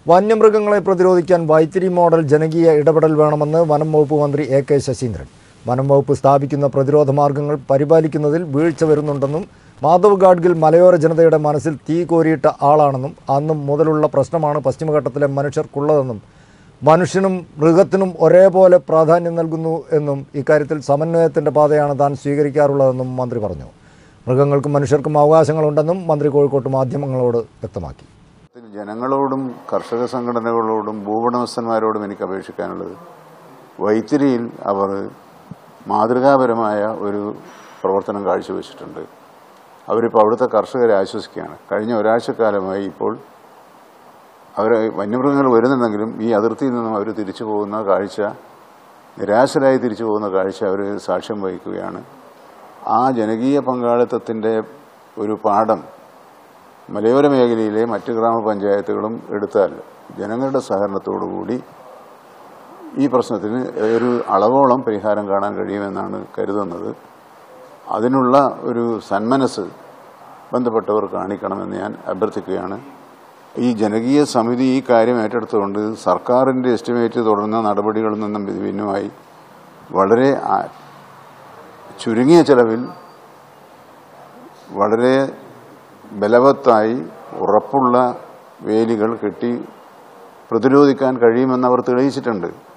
വന്യമൃഗങ്ങളെ പ്രതിരോധിക്കാൻ വൈത്തിരി മോഡൽ ജനകീയ ഇടപെടൽ വേണമെന്ന് വനം വകുപ്പ് മന്ത്രി എ കെ ശശീന്ദ്രൻ വനം വകുപ്പ് സ്ഥാപിക്കുന്ന പ്രതിരോധ മാർഗങ്ങൾ പരിപാലിക്കുന്നതിൽ വീഴ്ച വരുന്നുണ്ടെന്നും മാധവ് ഗാഡ്ഗിൽ മലയോര ജനതയുടെ മനസ്സിൽ തീ കോരിയിട്ട ആളാണെന്നും അന്നും മുതലുള്ള പ്രശ്നമാണ് പശ്ചിമഘട്ടത്തിലെ മനുഷ്യർക്കുള്ളതെന്നും മനുഷ്യനും മൃഗത്തിനും ഒരേപോലെ പ്രാധാന്യം നൽകുന്നു എന്നും ഇക്കാര്യത്തിൽ സമന്വയത്തിൻ്റെ പാതയാണ് താൻ സ്വീകരിക്കാറുള്ളതെന്നും മന്ത്രി പറഞ്ഞു മൃഗങ്ങൾക്കും മനുഷ്യർക്കും അവകാശങ്ങളുണ്ടെന്നും മന്ത്രി കോഴിക്കോട്ട് മാധ്യമങ്ങളോട് വ്യക്തമാക്കി ജനങ്ങളോടും കർഷക സംഘടനകളോടും ഭൂവുടമസ്ഥന്മാരോടും എനിക്ക് അപേക്ഷിക്കാനുള്ളത് വൈത്തിരിയിൽ അവർ മാതൃകാപരമായ ഒരു പ്രവർത്തനം കാഴ്ചവെച്ചിട്ടുണ്ട് അവരിപ്പോൾ അവിടുത്തെ കർഷകരെ ആശ്വസിക്കുകയാണ് കഴിഞ്ഞ ഒരാഴ്ചക്കാലമായി ഇപ്പോൾ അവർ വന്യമൃഗങ്ങൾ വരുന്നുണ്ടെങ്കിലും ഈ അതിർത്തിയിൽ നിന്നും അവർ തിരിച്ചു പോകുന്ന കാഴ്ച നിരാശരായി തിരിച്ചു പോകുന്ന കാഴ്ച അവർ സാക്ഷ്യം വഹിക്കുകയാണ് ആ ജനകീയ പങ്കാളിത്തത്തിൻ്റെ ഒരു പാഠം മലയോര മേഖലയിലെ മറ്റ് ഗ്രാമപഞ്ചായത്തുകളും എടുത്താൽ ജനങ്ങളുടെ സഹകരണത്തോടുകൂടി ഈ പ്രശ്നത്തിന് ഒരു അളവോളം പരിഹാരം കാണാൻ കഴിയുമെന്നാണ് കരുതുന്നത് അതിനുള്ള ഒരു സന്മനസ് ബന്ധപ്പെട്ടവർ കാണിക്കണമെന്ന് ഞാൻ അഭ്യർത്ഥിക്കുകയാണ് ഈ ജനകീയ സമിതി ഈ കാര്യം ഏറ്റെടുത്തുകൊണ്ട് സർക്കാരിൻ്റെ എസ്റ്റിമേറ്റ് തുടർന്ന നടപടികളിൽ നിന്നും ഭിന്നമായി വളരെ ആ- ചുരുങ്ങിയ ചെലവിൽ വളരെ ബലവത്തായി ഉറപ്പുള്ള വേലികൾ കെട്ടി പ്രതിരോധിക്കാൻ കഴിയുമെന്ന് അവർ തെളിയിച്ചിട്ടുണ്ട്